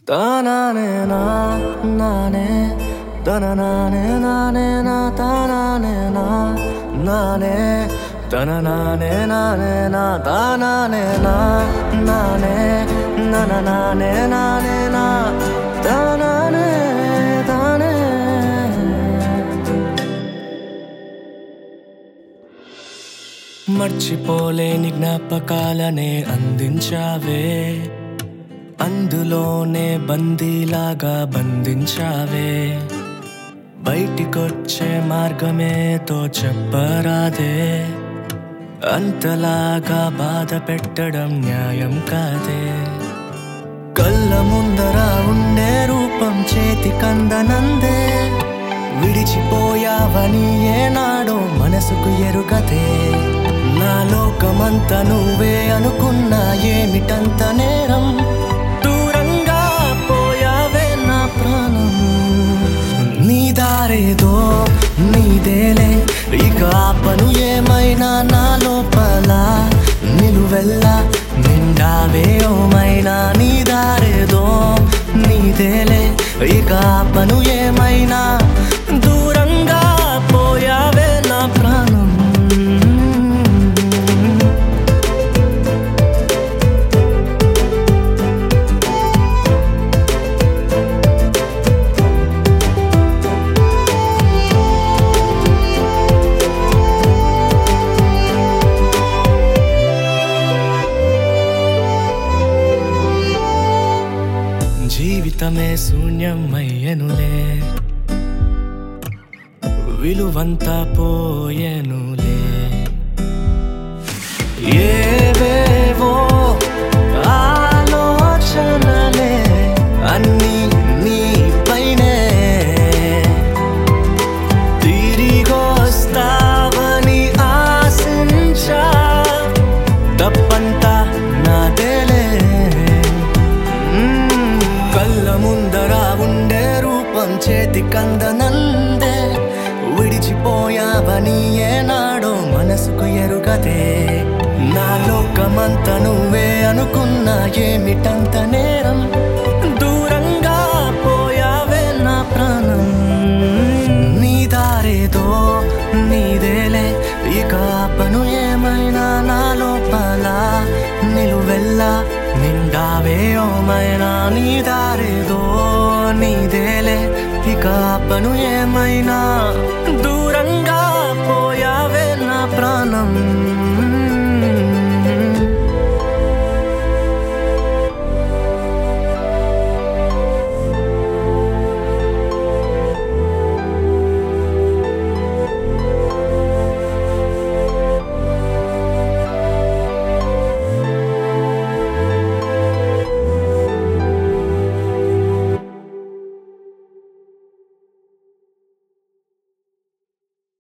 తానానే నా నానే తన నానే నానే నా తానానే నా నానే తన నానే నానే నా తానానే నా నానే నన నానే నానే నా తానానే తానే మర్చిపోలేని జ్ఞాపకాలనే అందించావే అందులోనే బందీలాగా బంధించావే బయటికొచ్చే మార్గమేతో చెప్పరాదే అంతలాగా బాధ పెట్టడం న్యాయం కాదే కళ్ళ ముందర ఉండే రూపం చేతి కందనందే విడిచిపోయావని ఏనాడో మనసుకు ఎరుగదే నా లోకమంతా నువ్వే అనుకున్నా ఏమిటంత నేరం దూరంగా పోయావే నా ప్రాణం నీ దారేదో నీదేలే ఇక ఆపను ఏమైనా నా లోపల నిలువెల్లా నిండావే ఓమైనా నీ దారేదో నీదేలే ఇక ఆపను ఏమైనా దూరంగా పోయావే నా ప్రాణం జీవితమే శూన్యమయ్యనులే విలువంతా పోయెనులే ఏవేవో ఆలోచనలే అన్నీ నీపైనే తిరిగొస్తావని ఆశించా తప్పంతా నాదేలే మ్మ్. కళ్ళ ముందర ఉండే రూపం చేతి కందనందే విడిచిపోయావని ఏనాడో మనసుకు ఎరుగదే నా లోకమంతా నువ్వే అనుకున్నా ఏమిటంత నేరం దూరంగా పోయావే నా ప్రాణం నీ దారేదో నీదేలే ఇక ఆపను ఏమైనా నా లోపల నిలువెల్లా నిండావే ఓమైనా నీ దారేదో నీదేలే ఇక ఆపను ఏమైనా